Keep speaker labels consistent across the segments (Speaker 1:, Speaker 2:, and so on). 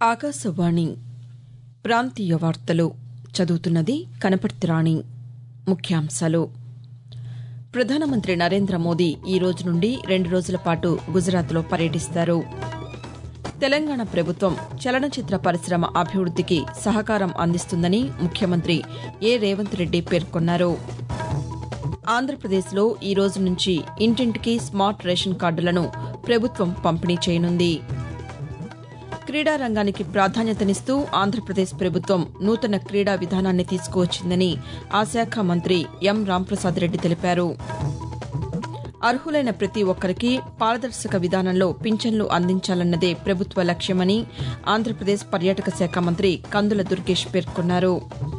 Speaker 1: ఆకాశవాణి ప్రాంతీయ వార్తలు చదువుతున్నది కనపర్తి రాణి ముఖ్యాంశాలు ప్రధానమంత్రి నరేంద్ర మోదీ ఈ రోజు నుండి రెండు రోజుల పాటు గుజరాత్లో పర్యటిస్తారు తెలంగాణ ప్రభుత్వం చలనచిత్ర పరిశ్రమ అభివృద్దికి సహకారం అందిస్తుందని ముఖ్యమంత్రి ఏ రేవంత్ రెడ్డి పేర్కొన్నారు ఆంధ్రప్రదేశ్లో ఈ రోజు నుంచి ఇంటింటికి స్మార్ట్ రేషన్ కార్డులను ప్రభుత్వం పంపిణీ చేయనుంది క్రీడా రంగానికి ప్రాధాన్యతనిస్తూ ఆంధ్రప్రదేశ్ ప్రభుత్వం నూతన క్రీడా విధానాన్ని తీసుకువచ్చిందని ఆ శాఖ మంత్రి ఎం రాంప్రసాద్ రెడ్డి తెలిపారు అర్హులైన ప్రతి ఒక్కరికి పారదర్శక విధానంలో పింఛన్లు అందించాలన్నదే ప్రభుత్వ లక్ష్యమని ఆంధ్రప్రదేశ్ పర్యాటక శాఖ మంత్రి కందుల దుర్గేష్ పేర్కొన్నారు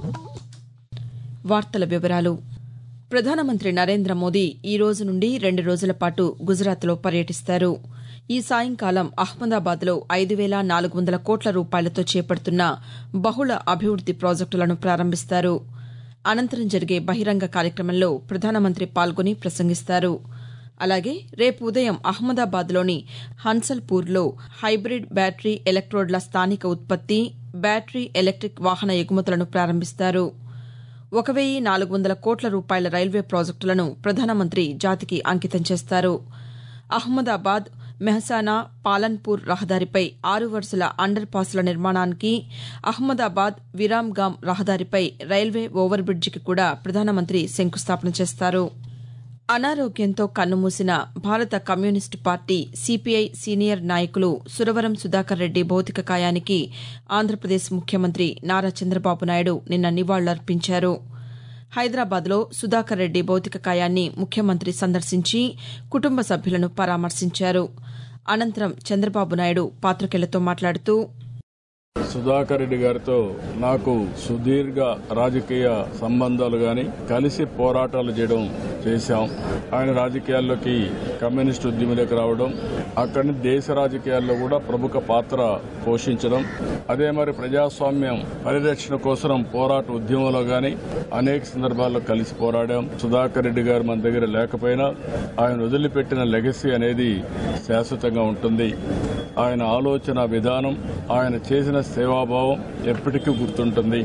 Speaker 1: వార్తల వివరాలు ప్రధానమంత్రి నరేంద్ర మోదీ ఈ రోజు నుండి రెండు రోజుల పాటు గుజరాత్లో పర్యటిస్తారు ఈ సాయంకాలం అహ్మదాబాద్లో ఐదు వేల నాలుగు వందల కోట్ల రూపాయలతో చేపడుతున్న బహుళ అభివృద్ది ప్రాజెక్టులను ప్రారంభిస్తారు అనంతరం జరిగే బహిరంగ కార్యక్రమంలో ప్రధానమంత్రి పాల్గొని ప్రసంగిస్తారు అలాగే రేపు ఉదయం అహ్మదాబాద్లోని హన్సల్పూర్లో హైబ్రిడ్ బ్యాటరీ ఎలక్ట్రోడ్ల స్థానిక ఉత్పత్తి బ్యాటరీ ఎలక్టిక్ వాహన ఎగుమతులను ప్రారంభిస్తారు ఒక వెయ్యి నాలుగు వందల కోట్ల రూపాయల రైల్వే ప్రాజెక్టులను ప్రధానమంత్రి జాతికి అంకితం చేస్తారు అహ్మదాబాద్ మెహసానా పాలన్పూర్ రహదారిపై ఆరు వరుసల అండర్ పాస్ల నిర్మాణానికి అహ్మదాబాద్ విరామ్గామ్ రహదారిపై రైల్వే ఓవర్ బ్రిడ్జికి కూడా ప్రధానమంత్రి శంకుస్థాపన చేస్తారు అనారోగ్యంతో కన్నుమూసిన భారత కమ్యూనిస్టు పార్టీ సిపిఐ సీనియర్ నాయకులు సురవరం సుధాకర్ రెడ్డి భౌతిక కాయానికి ఆంధ్రప్రదేశ్ ముఖ్యమంత్రి నారా చంద్రబాబు నాయుడు నిన్న నివాళులర్పించారు హైదరాబాద్లో సుధాకర్ రెడ్డి భౌతిక కాయాన్ని ముఖ్యమంత్రి సందర్శించి కుటుంబ సభ్యులను పరామర్శించారు అనంతరం చంద్రబాబు నాయుడు పాతికేయులతో మాట్లాడుతూ
Speaker 2: సుధాకర్ రెడ్డి గారితో నాకు సుదీర్ఘ రాజకీయ సంబంధాలు గాని కలిసి పోరాటాలు చేయడం చేశాం ఆయన రాజకీయాల్లోకి కమ్యూనిస్టు ఉద్యమంలోకి రావడం అక్కడి దేశ రాజకీయాల్లో కూడా ప్రముఖ పాత్ర పోషించడం అదే మరి ప్రజాస్వామ్యం పరిరక్షణ కోసం పోరాట ఉద్యమంలో గాని అనేక సందర్భాల్లో కలిసి పోరాడాం సుధాకర్ రెడ్డి గారు మన దగ్గర లేకపోయినా ఆయన వదిలిపెట్టిన లెగసీ అనేది శాశ్వతంగా ఉంటుంది ఆయన ఆలోచన విధానం ఆయన చేసిన సేవాభావం ఎప్పటికీ గుర్తుంటుంది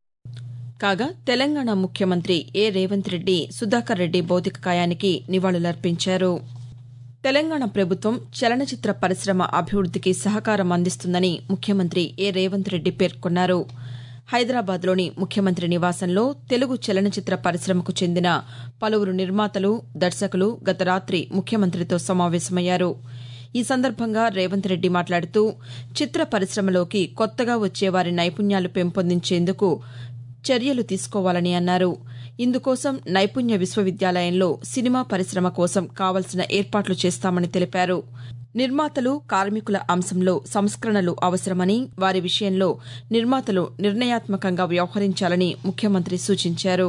Speaker 1: కాగా తెలంగాణ ముఖ్యమంత్రి ఏ రేవంత్ రెడ్డి సుధాకర్ రెడ్డి భౌతిక కాయానికి నివాళులర్పించారు తెలంగాణ ప్రభుత్వం చలనచిత్ర పరిశ్రమ అభివృద్దికి సహకారం అందిస్తుందని ముఖ్యమంత్రి ఏ రేవంత్ రెడ్డి పేర్కొన్నారు హైదరాబాద్లోని ముఖ్యమంత్రి నివాసంలో తెలుగు చలనచిత్ర పరిశ్రమకు చెందిన పలువురు నిర్మాతలు దర్శకులు గత రాత్రి ముఖ్యమంత్రితో సమావేశమయ్యారు ఈ సందర్భంగా రేవంత్ రెడ్డి మాట్లాడుతూ చిత్ర పరిశ్రమలోకి కొత్తగా వచ్చే వారి నైపుణ్యాలు పెంపొందించేందుకు చర్యలు తీసుకోవాలని అన్నారు ఇందుకోసం నైపుణ్య విశ్వవిద్యాలయంలో సినిమా పరిశ్రమ కోసం కావలసిన ఏర్పాట్లు చేస్తామని తెలిపారు నిర్మాతలు కార్మికుల అంశంలో సంస్కరణలు అవసరమని వారి విషయంలో నిర్మాతలు నిర్ణయాత్మకంగా వ్యవహరించాలని ముఖ్యమంత్రి సూచించారు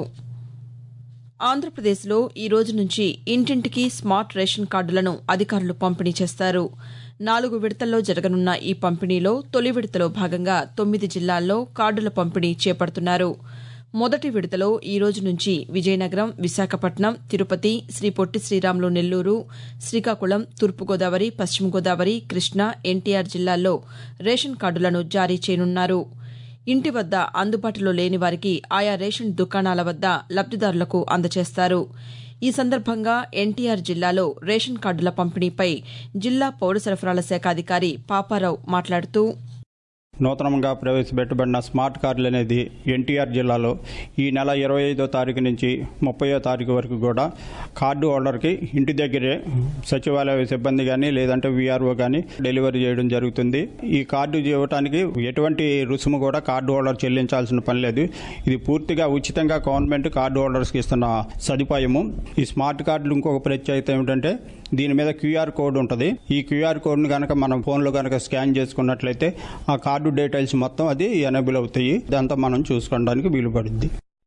Speaker 1: ఆంధ్రప్రదేశ్లో ఈ రోజు నుంచి ఇంటింటికి స్మార్ట్ రేషన్ కార్డులను అధికారులు పంపిణీ చేస్తారు నాలుగు విడతల్లో జరగనున్న ఈ పంపిణీలో తొలి విడతలో భాగంగా తొమ్మిది జిల్లాల్లో కార్డుల పంపిణీ చేపడుతున్నారు మొదటి విడతలో ఈ రోజు నుంచి విజయనగరం విశాఖపట్నం తిరుపతి శ్రీ పొట్టి శ్రీరాములు నెల్లూరు శ్రీకాకుళం తూర్పుగోదావరి పశ్చిమ గోదావరి కృష్ణా ఎన్టీఆర్ జిల్లాల్లో రేషన్ కార్డులను జారీ చేయనున్నారు ఇంటి వద్ద అందుబాటులో లేని వారికి ఆయా రేషన్ దుకాణాల వద్ద లబ్దిదారులకు అందజేస్తారు ఈ సందర్భంగా ఎన్టీఆర్ జిల్లాలో రేషన్ కార్డుల పంపిణీపై జిల్లా పౌర సరఫరాల శాఖ అధికారి పాపారావు మాట్లాడుతూ
Speaker 3: నూతనంగా ప్రవేశపెట్టబడిన స్మార్ట్ కార్డులు అనేది ఎన్టీఆర్ జిల్లాలో ఈ నెల ఇరవై ఐదో తారీఖు నుంచి ముప్పయో తారీఖు వరకు కూడా కార్డు హోల్డర్కి ఇంటి దగ్గరే సచివాలయ సిబ్బంది కానీ లేదంటే వీఆర్ఓ కానీ డెలివరీ చేయడం జరుగుతుంది ఈ కార్డు ఇవ్వడానికి ఎటువంటి రుసుము కూడా కార్డు హోల్డర్ చెల్లించాల్సిన పని లేదు ఇది పూర్తిగా ఉచితంగా గవర్నమెంట్ కార్డు హోల్డర్స్కి ఇస్తున్న సదుపాయము ఈ స్మార్ట్ కార్డులు ఇంకొక ప్రత్యేకత ఏమిటంటే దీని మీద క్యూఆర్ కోడ్ ఉంటుంది ఈ క్యూఆర్ కోడ్ని కనుక మనం ఫోన్లో కనుక స్కాన్ చేసుకున్నట్లయితే ఆ కార్డు డీటెయిల్స్ మొత్తం అది ఎనేబుల్ అవుతాయి ఇదంతా మనం చూసుకోవడానికి వీలు పడుద్ది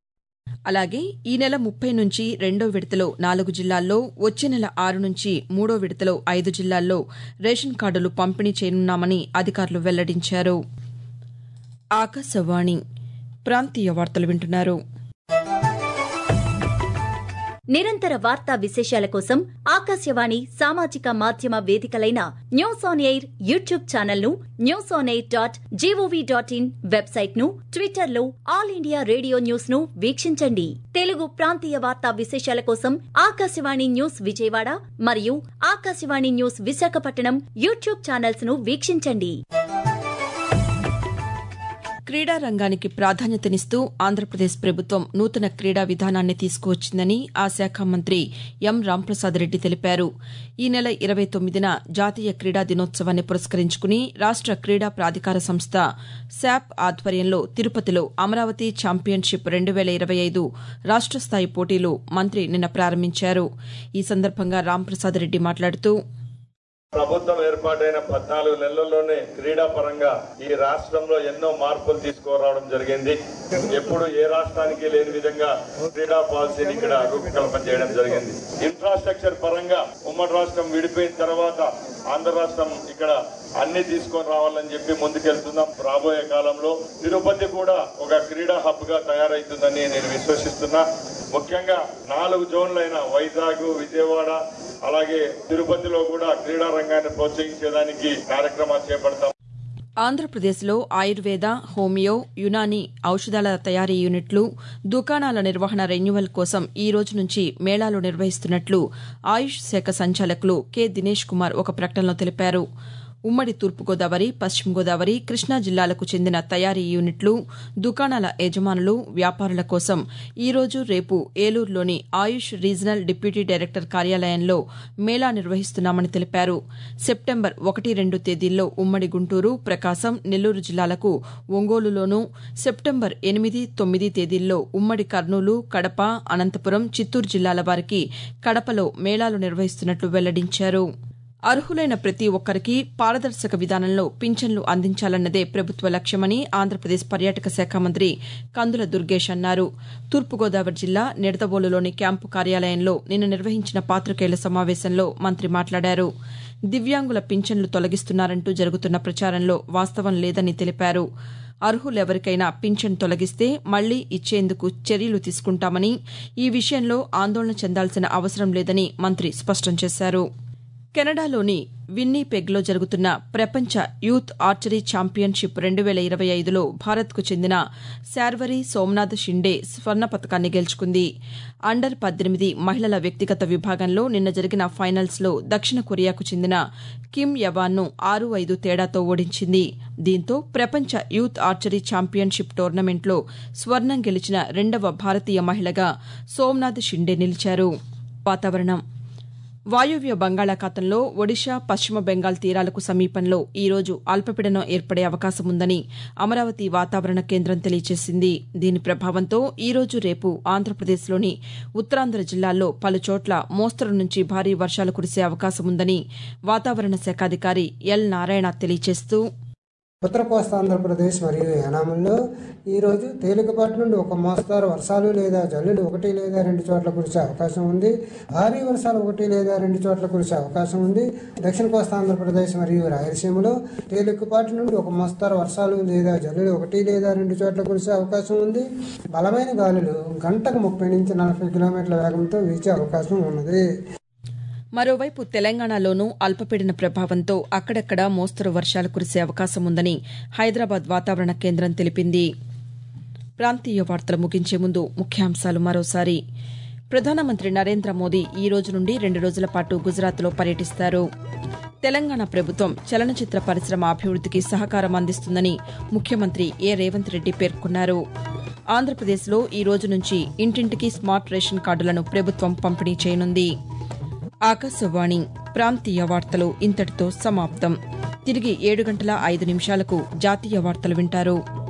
Speaker 1: అలాగే ఈ నెల ముప్పై నుంచి రెండో విడతలో నాలుగు జిల్లాల్లో వచ్చే నెల ఆరు నుంచి మూడో విడతలో ఐదు జిల్లాల్లో రేషన్ కార్డులు పంపిణీ చేయనున్నామని అధికారులు వెల్లడించారు ఆకాశవాణి ప్రాంతీయ వార్తలు వింటున్నారు
Speaker 4: నిరంతర వార్తా విశేషాల కోసం ఆకాశవాణి సామాజిక మాధ్యమ వేదికలైన news on air YouTube channel ను news on air dot G O V dot in website ను ట్విట్టర్ లో ఆల్ ఇండియా రేడియో న్యూస్ ను వీక్షించండి తెలుగు ప్రాంతీయ వార్తా విశేషాల కోసం ఆకాశవాణి న్యూస్ విజయవాడ మరియు Akashvani news Visakhapatnam YouTube channels ను వీక్షించండి
Speaker 1: క్రీడా రంగానికి ప్రాధాన్యతనిస్తూ ఆంధ్రప్రదేశ్ ప్రభుత్వం నూతన క్రీడా విధానాన్ని తీసుకువచ్చిందని ఆ శాఖ మంత్రి ఎం రాంప్రసాద్ రెడ్డి తెలిపారు ఈ నెల ఇరవై తొమ్మిదిన జాతీయ క్రీడా దినోత్సవాన్ని పురస్కరించుకుని రాష్ట క్రీడా ప్రాధికార సంస్థ శాప్ ఆధ్వర్యంలో తిరుపతిలో అమరావతి ఛాంపియన్షిప్ రెండు వేల ఇరవై ఐదు రాష్ట స్థాయి పోటీలు మంత్రి నిన్న ప్రారంభించారు ఈ సందర్భంగా రాంప్రసాద్ రెడ్డి మాట్లాడుతూ
Speaker 5: ప్రభుత్వం ఏర్పాటైన పద్నాలుగు నెలల్లోనే క్రీడా పరంగా ఈ రాష్ట్రంలో ఎన్నో మార్పులు తీసుకురావడం జరిగింది ఎప్పుడు ఏ రాష్ట్రానికి లేని విధంగా క్రీడా పాలసీని ఇక్కడ రూపకల్పన చేయడం జరిగింది ఇన్ఫ్రాస్ట్రక్చర్ పరంగా ఉమ్మడి రాష్ట్రం విడిపోయిన తర్వాత ఆంధ్ర రాష్ట్రం ఇక్కడ అన్ని తీసుకొని రావాలని చెప్పి ముందుకెళ్తున్నాం రాబోయే కాలంలో తిరుపతి కూడా ఒక క్రీడా హబ్ గా తయారైతుందని నేను విశ్వసిస్తున్నా ముఖ్యంగా నాలుగు జోన్లైన వైజాగ్ విజయవాడ అలాగే తిరుపతిలో కూడా క్రీడా రంగాన్ని ప్రోత్సహించేదానికి కార్యక్రమాలు చేపడతాం
Speaker 1: ఆంధ్రప్రదేశ్లో ఆయుర్వేద హోమియో యునాని ఔషధాల తయారీ యూనిట్లు దుకాణాల నిర్వహణ రెన్యువల్ కోసం ఈ రోజు నుంచి మేళాలు నిర్వహిస్తున్నట్లు ఆయుష్ శాఖ సంచాలకులు కె దినేష్ కుమార్ ఒక ప్రకటనలో తెలిపారు ఉమ్మడి తూర్పుగోదావరి పశ్చిమ గోదావరి కృష్ణా జిల్లాలకు చెందిన తయారీ యూనిట్లు దుకాణాల యజమానులు వ్యాపారుల కోసం ఈ రోజు రేపు ఏలూరులోని ఆయుష్ రీజనల్ డిప్యూటీ డైరెక్టర్ కార్యాలయంలో మేళా నిర్వహిస్తున్నామని తెలిపారు సెప్టెంబర్ ఒకటి రెండు తేదీల్లో ఉమ్మడి గుంటూరు ప్రకాశం నెల్లూరు జిల్లాలకు ఒంగోలులోనూ సెప్టెంబర్ ఎనిమిది తొమ్మిది తేదీల్లో ఉమ్మడి కర్నూలు కడప అనంతపురం చిత్తూరు జిల్లాల వారికి కడపలో మేళాలు నిర్వహిస్తున్నట్లు వెల్లడించారు అర్హులైన ప్రతి ఒక్కరికి పారదర్శక విధానంలో పింఛన్లు అందించాలన్నదే ప్రభుత్వ లక్ష్యమని ఆంధ్రప్రదేశ్ పర్యాటక శాఖ మంత్రి కందుల దుర్గేష్ అన్నారు తూర్పుగోదావరి జిల్లా నిడదవోలులోని క్యాంపు కార్యాలయంలో నిన్న నిర్వహించిన పాతికేయుల సమావేశంలో మంత్రి మాట్లాడారు దివ్యాంగుల పింఛన్లు తొలగిస్తున్నారంటూ జరుగుతున్న ప్రచారంలో వాస్తవం లేదని తెలిపారు అర్హులెవరికైనా పింఛన్ తొలగిస్తే మళ్లీ ఇచ్చేందుకు చర్యలు తీసుకుంటామని ఈ విషయంలో ఆందోళన చెందాల్సిన అవసరం లేదని మంత్రి స్పష్టం చేశారు కెనడాలోని విన్నీపెగ్లో జరుగుతున్న ప్రపంచ యూత్ ఆర్చరీ ఛాంపియన్షిప్ రెండు వేల ఇరవై ఐదులో భారత్కు చెందిన శార్వరి సోమనాథ్ షిండే స్వర్ణ పతకాన్ని గెలుచుకుంది అండర్ పద్దెనిమిది మహిళల వ్యక్తిగత విభాగంలో నిన్న జరిగిన ఫైనల్స్లో దక్షిణ కొరియాకు చెందిన కిమ్ యవాన్ను ఆరు ఐదు తేడాతో ఓడించింది దీంతో ప్రపంచ యూత్ ఆర్చరీ ఛాంపియన్షిప్ టోర్నమెంట్లో స్వర్ణం గెలిచిన రెండవ భారతీయ మహిళగా సోమనాథ్ షిండే నిలిచారు వాతావరణం వాయువ్య బంగాళాఖాతంలో ఒడిషా పశ్చిమ బెంగాల్ తీరాలకు సమీపంలో ఈ రోజు అల్పపీడనం ఏర్పడే అవకాశం ఉందని అమరావతి వాతావరణ కేంద్రం తెలియజేసింది దీని ప్రభావంతో ఈ రోజు రేపు ఆంధ్రప్రదేశ్లోని ఉత్తరాంధ్ర జిల్లాల్లో పలుచోట్ల మోస్తరు నుంచి భారీ వర్షాలు కురిసే అవకాశం ఉందని వాతావరణ శాఖాధికారి ఎల్ నారాయణ తెలియజేస్తూ
Speaker 6: ఉత్తర కోస్తా ఆంధ్రప్రదేశ్ మరియు యానాముల్లో ఈరోజు తేలికపాటి నుండి ఒక మోస్తారు వర్షాలు లేదా జల్లులు ఒకటి లేదా రెండు చోట్ల కురిసే అవకాశం ఉంది భారీ వర్షాలు ఒకటి లేదా రెండు చోట్ల కురిసే అవకాశం ఉంది దక్షిణ కోస్తా ఆంధ్రప్రదేశ్ మరియు రాయలసీమలో తేలికపాటి నుండి ఒక మోస్తారు వర్షాలు లేదా జల్లులు ఒకటి లేదా రెండు చోట్ల కురిసే అవకాశం ఉంది బలమైన గాలులు గంటకు ముప్పై నుంచి నలభై కిలోమీటర్ల వేగంతో వీచే అవకాశం ఉన్నది
Speaker 1: మరోవైపు తెలంగాణలోనూ అల్పపీడన ప్రభావంతో అక్కడక్కడ మోస్తరు వర్షాలు కురిసే అవకాశం ఉందని హైదరాబాద్ వాతావరణ కేంద్రం తెలిపింది ప్రాంతీయ వార్తలు ముగించే ముందు ముఖ్యాంశాలు మరోసారి ప్రధానమంత్రి నరేంద్ర మోదీ ఈ రోజు నుండి రెండు రోజుల పాటు గుజరాత్లో పర్యటిస్తారు తెలంగాణ ప్రభుత్వం చలనచిత్ర పరిశ్రమ అభివృద్దికి సహకారం అందిస్తుందని ముఖ్యమంత్రి ఏ రేవంత్ రెడ్డి పేర్కొన్నారు ఆంధ్రప్రదేశ్లో ఈ రోజు నుంచి ఇంటింటికి స్మార్ట్ రేషన్ కార్డులను ప్రభుత్వం పంపిణీ చేయనుంది ఆకాశవాణి ప్రాంతీయ వార్తలు ఇంతటితో సమాప్తం తిరిగి ఏడు గంటల ఐదు నిమిషాలకు జాతీయ వార్తలు వింటారు